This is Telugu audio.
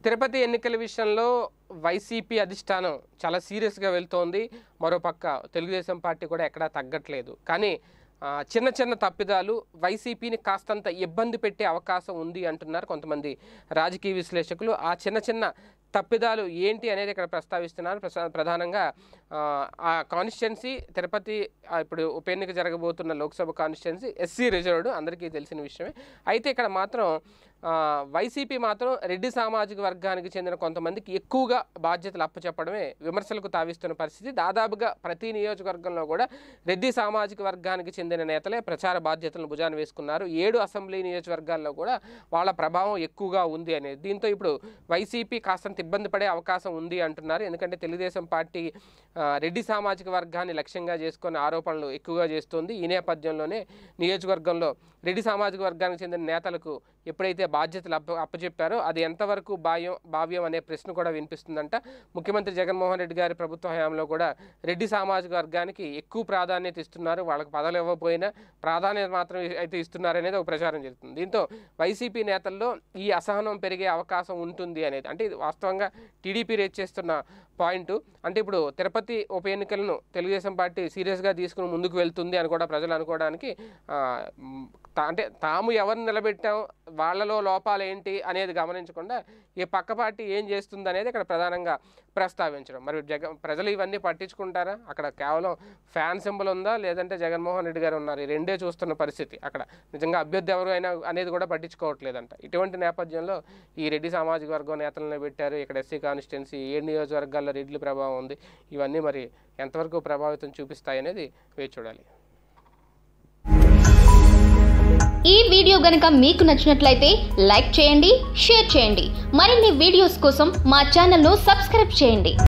తిరుపతి ఎన్నికల విషయంలో వైసీపీ అధిష్టానం చాలా సీరియస్గా వెళ్తోంది మరోపక్క తెలుగుదేశం పార్టీ కూడా ఎక్కడా తగ్గట్లేదు కానీ ఆ, చిన్న చిన్న తప్పిదాలు వైసీపీని కాస్తంత ఇబ్బంది పెట్టే అవకాశం ఉంది అంటున్నారు కొంతమంది రాజకీయ విశ్లేషకులు ఆ చిన్న చిన్న తప్పిదాలు ఏంటి అనేది ఇక్కడ ప్రస్తావిస్తున్నారు ప్రసా- ప్రధానంగా ఆ, ఆ కాన్స్టిట్యున్సీ తిరుపతి ఆ, ఇప్పుడు ఉప ఎన్నిక జరగబోతున్న లోక్సభ కాన్స్టిట్యున్సీ ఎస్సీ రిజర్వ్డ్ అందరికీ తెలిసిన విషయమే అయితే ఇక్కడ మాత్రం ఆ, వైసీపీ మాత్రం రెడ్డి సామాజిక వర్గానికి చెందిన కొంతమందికి ఎక్కువగా బాధ్యతలు అప్పచెప్పడమే విమర్శలకు తావిస్తున్న పరిస్థితి దాదాపుగా ప్రతి నియోజకవర్గంలో కూడా రెడ్డి సామాజిక వర్గానికి చెందిన నేతలే ప్రచార బాధ్యతలను భుజాన వేసుకున్నారు ఏడు అసెంబ్లీ నియోజకవర్గాల్లో కూడా వాళ్ళ ప్రభావం ఎక్కువగా ఉంది అనేది దీంతో ఇప్పుడు వైసీపీ కాస్తంత ఇబ్బంది పడే అవకాశం ఉంది అంటున్నారు ఎందుకంటే తెలుగుదేశం పార్టీ ఆ, రెడ్డి సామాజిక వర్గాన్ని లక్ష్యంగా చేసుకుని ఆరోపణలు ఎక్కువగా చేస్తుంది ఈ నేపథ్యంలోనే నియోజకవర్గంలో రెడ్డి సామాజిక వర్గానికి చెందిన నేతలకు ఎప్పుడైతే బాధ్యతలు అప్ప అప్పచెప్పారో అది ఎంతవరకు భావ్యం భావ్యం అనే ప్రశ్న కూడా వినిపిస్తుందంట ముఖ్యమంత్రి జగన్మోహన్ రెడ్డి గారి ప్రభుత్వ హయాంలో కూడా రెడ్డి సామాజిక వర్గానికి ఎక్కువ ప్రాధాన్యత ఇస్తున్నారు వాళ్ళకి పదవులు ఇవ్వకపోయినా ప్రాధాన్యత మాత్రం అయితే ఇస్తున్నారు అనేది ఒక ప్రచారం జరుగుతుంది దీంతో వైసీపీ నేతల్లో ఈ అసహనం పెరిగే అవకాశం ఉంటుంది అనేది అంటే ఇది వాస్తవంగా టీడీపీ రేట్ చేస్తున్న పాయింట్ అంటే ఇప్పుడు తిరుపతి ఉప ఎన్నికలను తెలుగుదేశం పార్టీ సీరియస్గా తీసుకుని ముందుకు వెళ్తుంది అని కూడా ప్రజలు అనుకోవడానికి ఆ, మ్, తా- అంటే తాము ఎవరిని నిలబెట్టాం వాళ్ళలో లోపాలు ఏంటి అనేది గమనించకుండా ఈ పక్క పార్టీ ఏం చేస్తుంది అనేది ఇక్కడ ప్రధానంగా ప్రస్తావించడం మరి జగన్ ప్రజలు ఇవన్నీ పట్టించుకుంటారా అక్కడ కేవలం ఫ్యాన్ సింబల్ ఉందా లేదంటే జగన్మోహన్ రెడ్డి గారు ఉన్నారు ఈ రెండే చూస్తున్న పరిస్థితి అక్కడ నిజంగా అభ్యర్థి ఎవరు అయినా అనేది కూడా పట్టించుకోవట్లేదంట ఇటువంటి నేపథ్యంలో ఈ రెడ్డి సామాజిక వర్గం నేతలను పెట్టారు ఇక్కడ ఎస్సీ కాన్స్టిట్యున్సీ ఏ నియోజకవర్గాల్లో రెడ్ల ప్రభావం ఉంది ఇవన్నీ మరి ఎంతవరకు ప్రభావితం చూపిస్తాయి అనేది వేచి చూడాలి ఈ వీడియో గనుక మీకు నచ్చినట్లయితే లైక్ చేయండి షేర్ చేయండి మరిన్ని వీడియోస్ కోసం మా ఛానల్ను సబ్స్క్రైబ్ చేయండి